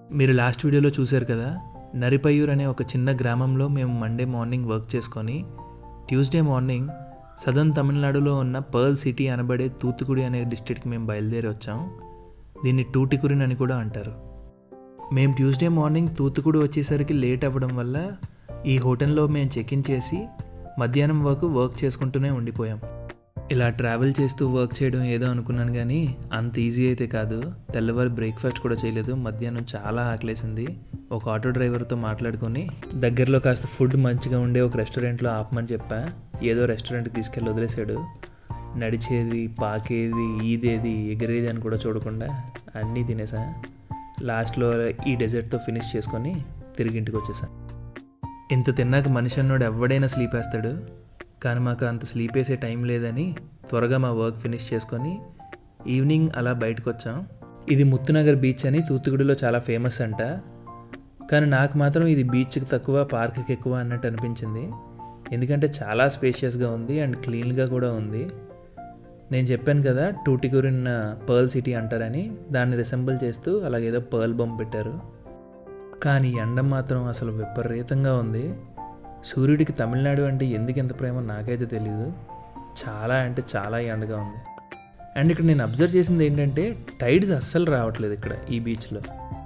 మీరు లాస్ట్ వీడియోలో చూశారు కదా నరిపయ్యూర్ అనే ఒక చిన్న గ్రామంలో మేము మండే మార్నింగ్ వర్క్ చేసుకొని ట్యూస్డే మార్నింగ్ సదర్న్ తమిళనాడులో ఉన్న పర్ల్ సిటీ అనబడే తూత్తుకుడి అనే డిస్ట్రిక్ట్కి మేము బయలుదేరి వచ్చాం దీన్ని టూటికురిన్ అని కూడా అంటారు మేము ట్యూస్డే మార్నింగ్ తూత్తుకుడి వచ్చేసరికి లేట్ అవ్వడం వల్ల ఈ హోటల్లో మేము చెక్ ఇన్ చేసి మధ్యాహ్నం వరకు వర్క్ చేసుకుంటూనే ఉండిపోయాం ఇలా ట్రావెల్ చేస్తూ వర్క్ చేయడం ఏదో అనుకున్నాను కానీ అంత ఈజీ అయితే కాదు తెల్లవారు బ్రేక్ఫాస్ట్ కూడా చేయలేదు మధ్యాహ్నం చాలా ఆకలేసింది ఒక ఆటో డ్రైవర్తో మాట్లాడుకొని దగ్గరలో కాస్త ఫుడ్ మంచిగా ఉండే ఒక రెస్టారెంట్లో ఆపమని చెప్పా ఏదో రెస్టారెంట్కి తీసుకెళ్ళి వదిలేశాడు నడిచేది పాకేది ఈదేది ఎగిరేది అని కూడా చూడకుండా అన్నీ తినేసా లాస్ట్లో ఈ డెజర్ట్తో ఫినిష్ చేసుకొని తిరిగి ఇంటికి వచ్చేసా ఇంత తిన్నాక మనిషి అన్నోడు ఎవడైనా స్లీప్ వేస్తాడు కానీ మాకు అంత స్లీప్ వేసే టైం లేదని త్వరగా మా వర్క్ ఫినిష్ చేసుకొని ఈవినింగ్ అలా బయటకు వచ్చాం ఇది ముత్తునగర్ బీచ్ అని తూత్తుకుడిలో చాలా ఫేమస్ అంట కానీ నాకు మాత్రం ఇది బీచ్కి తక్కువ పార్క్కి ఎక్కువ అన్నట్టు అనిపించింది ఎందుకంటే చాలా స్పేషియస్గా ఉంది అండ్ క్లీన్గా కూడా ఉంది నేను చెప్పాను కదా టూటికురిన్ పర్ల్ సిటీ అంటారని దాన్ని రిసెంబుల్ చేస్తూ అలాగేదో పర్ల్ బొమ్మ పెట్టారు కానీ ఎండ మాత్రం అసలు విపరీతంగా ఉంది సూర్యుడికి తమిళనాడు అంటే ఎందుకు ఎంత ప్రేమో నాకైతే తెలీదు చాలా అంటే చాలా ఎండగా ఉంది అండ్ ఇక్కడ నేను అబ్జర్వ్ చేసింది ఏంటంటే టైడ్స్ అస్సలు రావట్లేదు ఇక్కడ ఈ బీచ్లో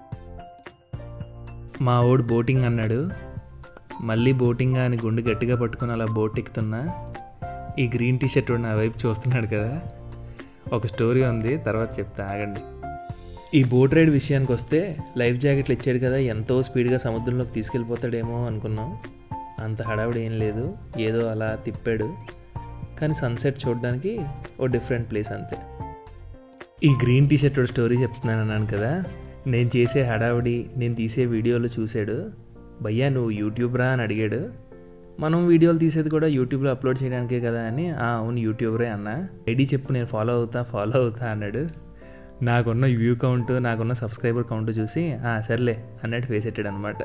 మా ఓడు బోటింగ్ అన్నాడు మళ్ళీ బోటింగ్ అని గుండు గట్టిగా పట్టుకుని అలా బోట్ ఎక్కుతున్నా ఈ గ్రీన్ టీ షర్ట్ నా వైపు చూస్తున్నాడు కదా ఒక స్టోరీ ఉంది తర్వాత చెప్తా ఆగండి ఈ బోట్ రైడ్ విషయానికి వస్తే లైఫ్ జాకెట్లు ఇచ్చాడు కదా ఎంతో స్పీడ్గా సముద్రంలోకి తీసుకెళ్ళిపోతాడేమో అనుకున్నాం అంత హడావిడి ఏం లేదు ఏదో అలా తిప్పాడు కానీ సన్సెట్ చూడడానికి ఓ డిఫరెంట్ ప్లేస్ అంతే ఈ గ్రీన్ టీ షర్ట్ స్టోరీ చెప్తున్నాను అన్నాను కదా నేను చేసే హడావిడి నేను తీసే వీడియోలు చూశాడు భయ్యా నువ్వు యూట్యూబ్రా అని అడిగాడు మనం వీడియోలు తీసేది కూడా యూట్యూబ్లో అప్లోడ్ చేయడానికే కదా అని "ఆ, అవును యూట్యూబరే అన్న ఐడి చెప్పు నేను ఫాలో అవుతా ఫాలో అవుతా అన్నాడు నాకున్న వ్యూ కౌంట్ నాకున్న సబ్స్క్రైబర్ కౌంట్ చూసి "ఆ, సర్లే అన్నట్టు వేసేటాడు అనమాట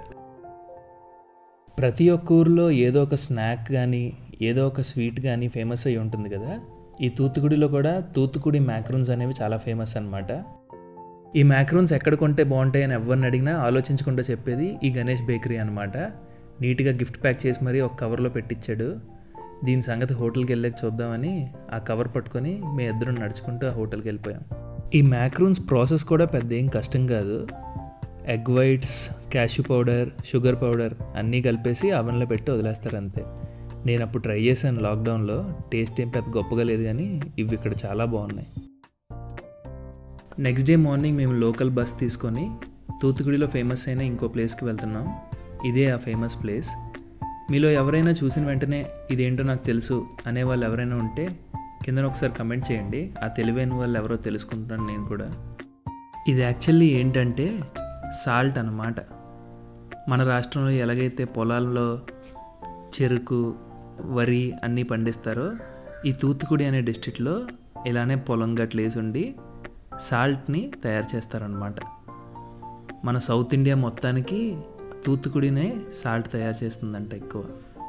ప్రతి ఒక్క ఊరిలో ఏదో ఒక స్నాక్ కానీ ఏదో ఒక స్వీట్ కానీ ఫేమస్ అయి ఉంటుంది కదా ఈ తూత్తుకుడిలో కూడా తూత్తుకుడి మ్యాక్రూన్స్ అనేవి చాలా ఫేమస్ అన్నమాట ఈ మ్యాక్రూన్స్ ఎక్కడ కొంటే బాగుంటాయని ఎవరిని అడిగినా ఆలోచించకుండా చెప్పేది ఈ గణేష్ బేకరీ అనమాట నీట్గా గిఫ్ట్ ప్యాక్ చేసి మరీ ఒక కవర్లో పెట్టించాడు దీని సంగతి హోటల్కి వెళ్ళాక చూద్దామని ఆ కవర్ పట్టుకొని మీ ఇద్దరం నడుచుకుంటూ ఆ హోటల్కి వెళ్ళిపోయాం ఈ మ్యాక్రూన్స్ ప్రాసెస్ కూడా పెద్ద ఏం కష్టం కాదు egg whites cashew powder sugar powder అన్నీ కలిపేసి అవెన్లో పెట్టి వదిలేస్తారు అంతే నేను అప్పుడు ట్రై చేశాను లాక్డౌన్లో టేస్ట్ ఏం పెద్ద గొప్పగా లేదు కానీ ఇవి ఇక్కడ చాలా బాగున్నాయి నెక్స్ట్ డే మార్నింగ్ మేము లోకల్ బస్ తీసుకొని తూత్తుకుడిలో ఫేమస్ అయిన ఇంకో ప్లేస్కి వెళ్తున్నాం ఇదే ఆ ఫేమస్ ప్లేస్ మీలో ఎవరైనా చూసిన వెంటనే ఇదేంటో నాకు తెలుసు అనే వాళ్ళు ఎవరైనా ఉంటే కింద ఒకసారి కమెంట్ చేయండి ఆ తెలివైన వాళ్ళు ఎవరో తెలుసుకుంటున్నాను నేను కూడా ఇది యాక్చువల్లీ ఏంటంటే సాల్ట్ అన్నమాట మన రాష్ట్రంలో ఎలాగైతే పొలాల్లో చెరుకు వరి అన్నీ పండిస్తారో ఈ తూత్తుకుడి అనే డిస్ట్రిక్ట్లో ఇలానే పొలం గట్లు వేసి ఉండి సాల్ట్ని తయారు చేస్తారనమాట మన సౌత్ ఇండియా మొత్తానికి తూత్తుకుడినే సాల్ట్ తయారు చేస్తుందంట ఎక్కువ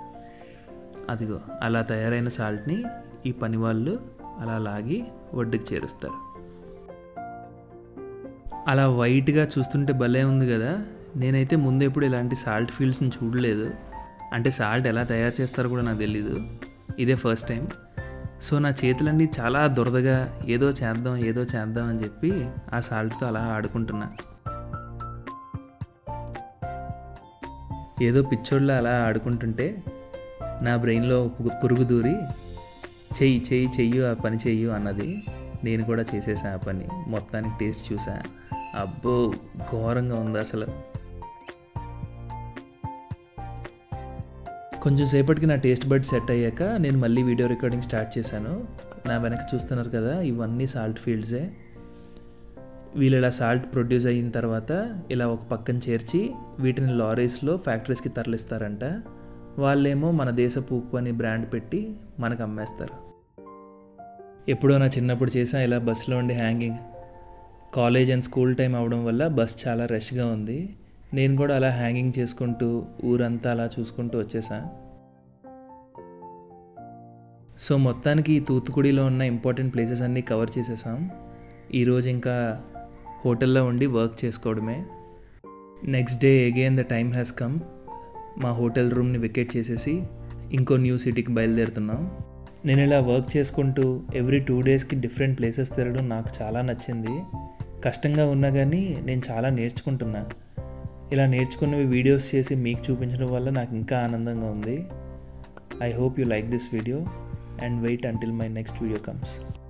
అదిగో అలా తయారైన సాల్ట్ని ఈ పని వాళ్ళు అలా లాగి ఒడ్డుకి చేరుస్తారు అలా వైట్గా చూస్తుంటే భలే ఉంది కదా నేనైతే ముందు ఎప్పుడు ఇలాంటి సాల్ట్ ఫీల్డ్స్ని చూడలేదు అంటే సాల్ట్ ఎలా తయారు చేస్తారో కూడా నాకు తెలీదు ఇదే ఫస్ట్ టైం సో నా చేతులన్నీ చాలా దురదగా ఏదో చేద్దాం ఏదో చేద్దాం అని చెప్పి ఆ సాల్ట్తో అలా ఆడుకుంటున్నా ఏదో పిచ్చోళ్ళ అలా ఆడుకుంటుంటే నా బ్రెయిన్లో పు- పురుగు దూరి చెయ్యి చెయ్యి చెయ్యు ఆ పని చెయ్యు అన్నది నేను కూడా చేసేసా ఆ పని మొత్తానికి టేస్ట్ చూసా అబ్బో ఘోరంగా ఉంది అసలు కొంచెం సేపటికి నా టేస్ట్ బడ్ సెట్ అయ్యాక నేను మళ్ళీ వీడియో రికార్డింగ్ స్టార్ట్ చేశాను నా వెనక చూస్తున్నారు కదా ఇవన్నీ సాల్ట్ ఫీల్డ్సే వీళ్ళు ఇలా సాల్ట్ ప్రొడ్యూస్ అయిన తర్వాత ఇలా ఒక పక్కన చేర్చి వీటిని లారీస్లో ఫ్యాక్టరీస్కి తరలిస్తారంట వాళ్ళేమో మన దేశపు ఉప్పు అని బ్రాండ్ పెట్టి మనకు అమ్మేస్తారు ఎప్పుడో నా చిన్నప్పుడు చేసా ఇలా బస్సులో ఉండి hanging college and school time అవడం వల్ల బస్ చాలా రష్గా ఉంది నేను కూడా అలా హ్యాంగింగ్ చేసుకుంటూ ఊరంతా అలా చూసుకుంటూ వచ్చేసా సో మొత్తానికి ఈ తూత్తుకుడిలో ఉన్న ఇంపార్టెంట్ ప్లేసెస్ అన్నీ కవర్ చేసేసాం ఈరోజు ఇంకా హోటల్లో ఉండి వర్క్ చేసుకోవడమే next day again the time has come మా హోటల్ రూమ్ని వికెట్ చేసేసి ఇంకో న్యూ సిటీకి బయలుదేరుతున్నాం నేను ఇలా వర్క్ చేసుకుంటూ ఎవ్రీ టూ డేస్కి డిఫరెంట్ ప్లేసెస్ తిరగడం నాకు చాలా నచ్చింది కష్టంగా ఉన్నా కానీ నేను చాలా నేర్చుకుంటున్నా ఇలా నేర్చుకున్నవి వీడియోస్ చేసి మీకు చూపించడం వల్ల నాకు ఇంకా ఆనందంగా ఉంది I hope you like this video and wait until my next video comes